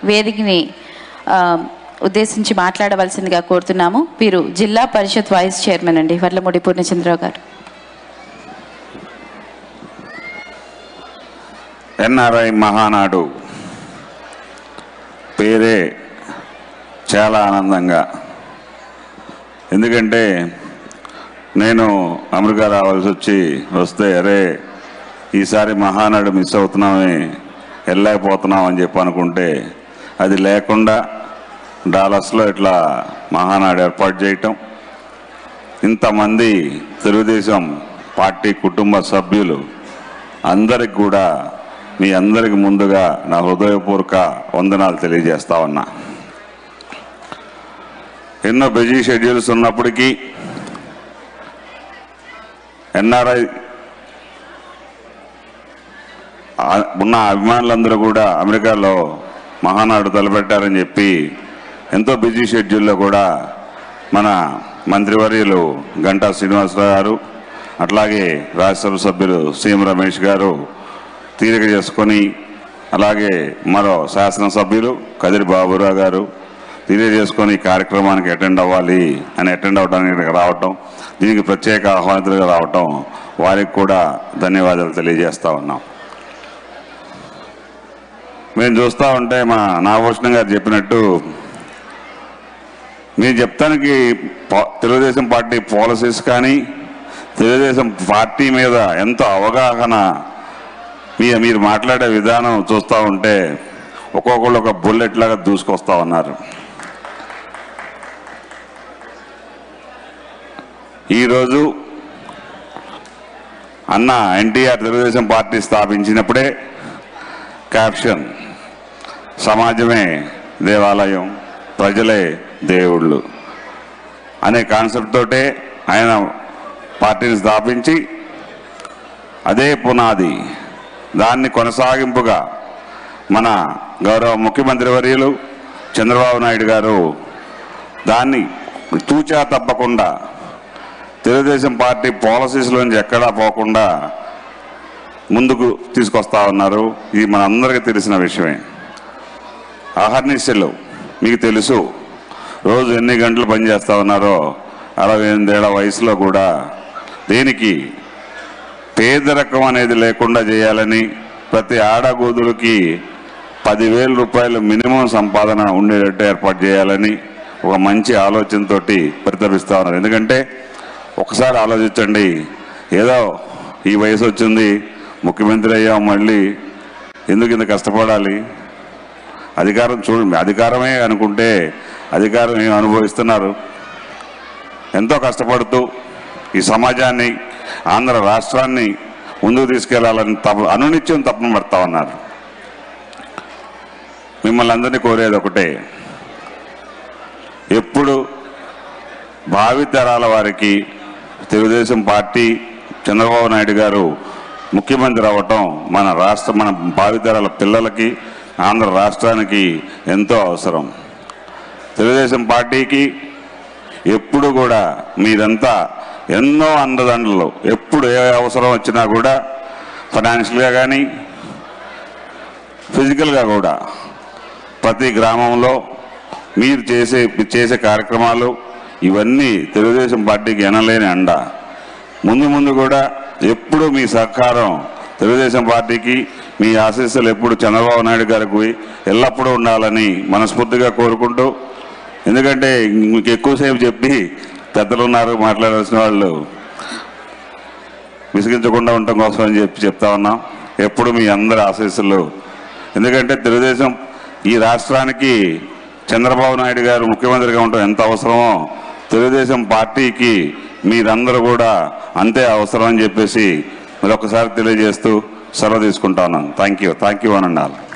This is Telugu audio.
వేదికని ఆ, ఉద్దేశించి మాట్లాడవలసిందిగా కోరుతున్నాము వీరు జిల్లా పరిషత్ వైస్ చైర్మన్ అండి వర్లమూడి పూర్ణచంద్రరావు గారు ఎన్ఆర్ఐ మహానాడు పేరే చాలా ఆనందంగా ఎందుకంటే నేను అమెరికా రావాల్సి వచ్చి వస్తే అరే ఈసారి మహానాడు మిస్ అవుతున్నామే వెళ్ళలేకపోతున్నాం అని చెప్పి అనుకుంటే అది లేకుండా డాలస్లో ఇట్లా మహానాడు ఏర్పాటు చేయటం ఇంతమంది తెలుగుదేశం పార్టీ కుటుంబ సభ్యులు అందరికి కూడా మీ అందరికి ముందుగా నా హృదయపూర్వక వందనాలు తెలియజేస్తా ఉన్నా ఎన్నో బిజీ షెడ్యూల్స్ ఉన్నప్పటికీ ఎన్ఆర్ఐ ఆ- ఉన్న అభిమానులందరూ కూడా అమెరికాలో మహానాడు తలపెట్టారని చెప్పి ఎంతో బిజీ షెడ్యూల్లో కూడా మన మంత్రివర్యులు గంటా శ్రీనివాసరావు గారు అట్లాగే రాజ్యసభ సభ్యులు సీఎం రమేష్ గారు తీరిక చేసుకొని అలాగే మరో శాసనసభ్యులు కదిరి బాబురావు గారు తీరిక చేసుకొని ఈ కార్యక్రమానికి అటెండ్ అవ్వాలి అని అటెండ్ అవ్వడానికి ఇక్కడికి రావటం దీనికి ప్రత్యేక ఆహ్వానితులుగా రావటం వారికి కూడా ధన్యవాదాలు తెలియజేస్తా ఉన్నాం మేము చూస్తూ ఉంటే మా నాగభూషణం గారు చెప్పినట్టు నేను చెప్తానికి పా- తెలుగుదేశం పార్టీ పాలసీస్ కానీ తెలుగుదేశం పార్టీ మీద ఎంతో అవగాహన మీ మీరు మాట్లాడే విధానం చూస్తూ ఉంటే ఒక్కొక్కళ్ళు ఒక బుల్లెట్ లాగా దూసుకొస్తా ఉన్నారు ఈరోజు అన్న ఎన్టీఆర్ తెలుగుదేశం పార్టీ స్థాపించినప్పుడే క్యాప్షన్ సమాజమే దేవాలయం ప్రజలే దేవుళ్ళు అనే కాన్సెప్ట్ తోటే ఆయన పార్టీని స్థాపించి అదే పునాది దాన్ని కొనసాగింపుగా మన గౌరవ ముఖ్యమంత్రి వర్యులు చంద్రబాబు నాయుడు గారు దాన్ని తూచా తప్పకుండా తెలుగుదేశం పార్టీ పాలసీస్లోంచి ఎక్కడా పోకుండా ముందుకు తీసుకొస్తా ఉన్నారు ఇది మనందరికీ తెలిసిన విషయమే అహర్నిశలు మీకు తెలుసు రోజు ఎన్ని గంటలు పనిచేస్తా ఉన్నారో అరవై ఎనిమిదేళ్ల వయసులో కూడా దేనికి పేదరికం అనేది లేకుండా చేయాలని ప్రతి ఆడగూదులకి పదివేల రూపాయలు మినిమం సంపాదన ఉండేటట్టు ఏర్పాటు చేయాలని ఒక మంచి ఆలోచనతోటి పరితపిస్తా ఉన్నారు ఎందుకంటే ఒకసారి ఆలోచించండి ఏదో ఈ వయసు వచ్చింది ముఖ్యమంత్రి అయ్యాం మళ్ళీ ఎందుకు ఇంత కష్టపడాలి అధికారం చూడండి అధికారమే అనుకుంటే అధికారం ఏం అనుభవిస్తున్నారు ఎంతో కష్టపడుతూ ఈ సమాజాన్ని ఆంధ్ర రాష్ట్రాన్ని ముందుకు తీసుకెళ్లాలని తప అనునిత్యం తపన పడతా ఉన్నారు మిమ్మల్ని అందరినీ కోరేది ఒకటే ఎప్పుడు భావితరాల వారికి తెలుగుదేశం పార్టీ చంద్రబాబు నాయుడు గారు ముఖ్యమంత్రి అవ్వటం మన రాష్ట్ర మన భావితరాల పిల్లలకి ఆంధ్ర రాష్ట్రానికి ఎంతో అవసరం తెలుగుదేశం పార్టీకి ఎప్పుడు కూడా మీరంతా ఎన్నో అండదండలు ఎప్పుడు ఏ అవసరం వచ్చినా కూడా ఫైనాన్షియల్గా కానీ ఫిజికల్గా కూడా ప్రతి గ్రామంలో మీరు చేసే చేసే కార్యక్రమాలు ఇవన్నీ తెలుగుదేశం పార్టీకి ఎనలేని అండ ముందు ముందు కూడా ఎప్పుడు మీ సహకారం తెలుగుదేశం పార్టీకి మీ ఆశీస్సులు ఎప్పుడు చంద్రబాబు నాయుడు గారికి ఎల్లప్పుడూ ఉండాలని మనస్ఫూర్తిగా కోరుకుంటూ ఎందుకంటే మీకు ఎక్కువసేపు చెప్పి పెద్దలు ఉన్నారు మాట్లాడాల్సిన వాళ్ళు విసిగించకుండా ఉండటం కోసం అని చెప్పి చెప్తా ఉన్నాం ఎప్పుడు మీ అందరి ఆశీస్సులు ఎందుకంటే తెలుగుదేశం ఈ రాష్ట్రానికి చంద్రబాబు నాయుడు గారు ముఖ్యమంత్రిగా ఉండటం ఎంత అవసరమో తెలుగుదేశం పార్టీకి మీరందరూ కూడా అంతే అవసరం అని చెప్పేసి మరొకసారి తెలియజేస్తూ సెలవు తీసుకుంటా ఉన్నాను థ్యాంక్ యూ థ్యాంక్ యూ అని అన్నారు